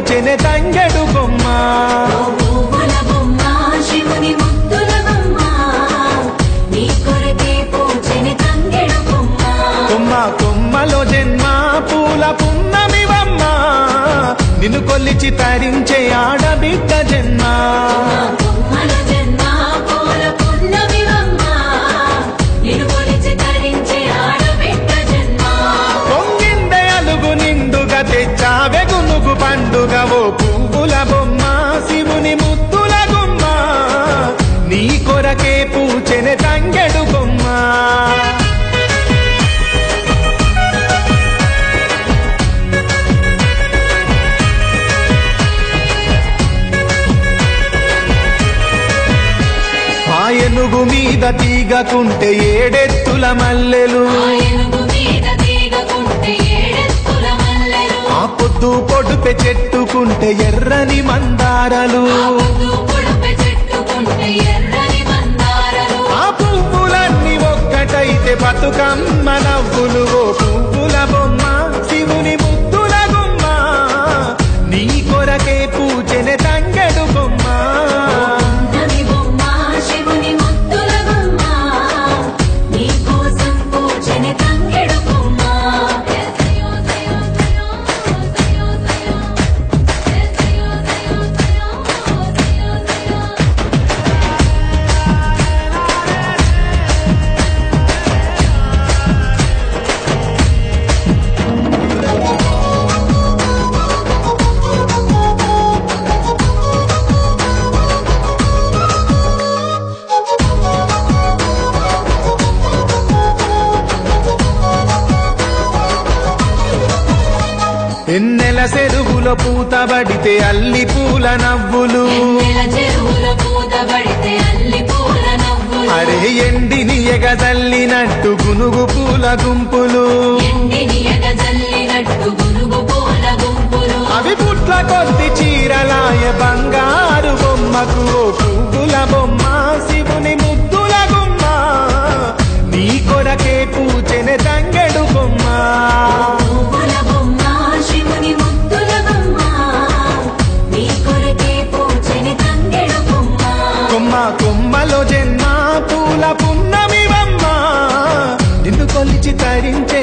పూచెనె తంగెడు కొమ్మ పువ్వుల బొమ్మ శివుని ముద్దుల బొమ్మ నీ కొరకే పూజని తంగెడు బొమ్మ కొమ్మ కొమ్మలో జన్మ పూల పున్నమివమ్మ నిన్ను కొల్లిచి తరించే ఆడబిడ్డ జన్మ బొమ్మల జన్మ పూల పున్నమివమ్మ నిన్ను కొలిచి తరించే ఆడబిడ్డ జన్మ పొంగిందే అలుగు నిండుగా తెచ్చావె గునుగు పండుగ ఓ పువ్వుల బొమ్మ శివుని ముద్దుల గుమ్మ నీ కొరకే పూచెనె తంగెడు కొమ్మ ఆ ఏనుగు మీద తీగకుంటే ఏడెత్తుల మల్లెలు ఆ ఏనుగు మీద తీగకుంటే ఏడెత్తుల మల్లెలు ఆ పొద్దు పొడుపె చెట్టుకుంటే ఎర్రని మందారలు ఆ పొద్దు పొడుపు చెట్టుకుంటే ఎర్రని మందారలు ఆ పువ్వులన్నీ ఒక్కటైతే బతుకమ్మ నవ్వులు ఓ పువ్వుల బొమ్మ శివుని ముద్దుల గుమ్మ నీ కొరకే పూచెనె తంగెడు బొమ్మ నవి బొమ్మ శివుని ముద్దుల బొమ్మ నీ కోసం పూజని తంగెడు బొమ్మ సయో సయో సయో సయో సయో సయో సయో సయో సయో ఎన్నెల చెరువులో పూతబడితే అల్లి పూల నవ్వులు ఎన్నెల చెరువుల పూతబడితే అల్లి పూల నవ్వులు అరే ఎండిని ఎగదల్లినట్టు గునుగు పూల గుంపులు ఎండిని ఎగజల్లినట్టు గునుగు పూల గుంపులు అవి పుట్ల కొద్ది చీరలాయ బంగారు బొమ్మకు ఓ పువ్వుల బొమ్మ శివుని ముద్దుల గుమ్మ నీ కొరకే పూచెనె తంగెడు బొమ్మ పువ్వుల బొమ్మ శివుని ముద్దుల బొమ్మ నీ కొరకే పూజని తంగెడు బొమ్మ కొమ్మ కొమ్మలో జన్మ పూల పున్నమివమ్మ నిన్ను కొలిచి తరించే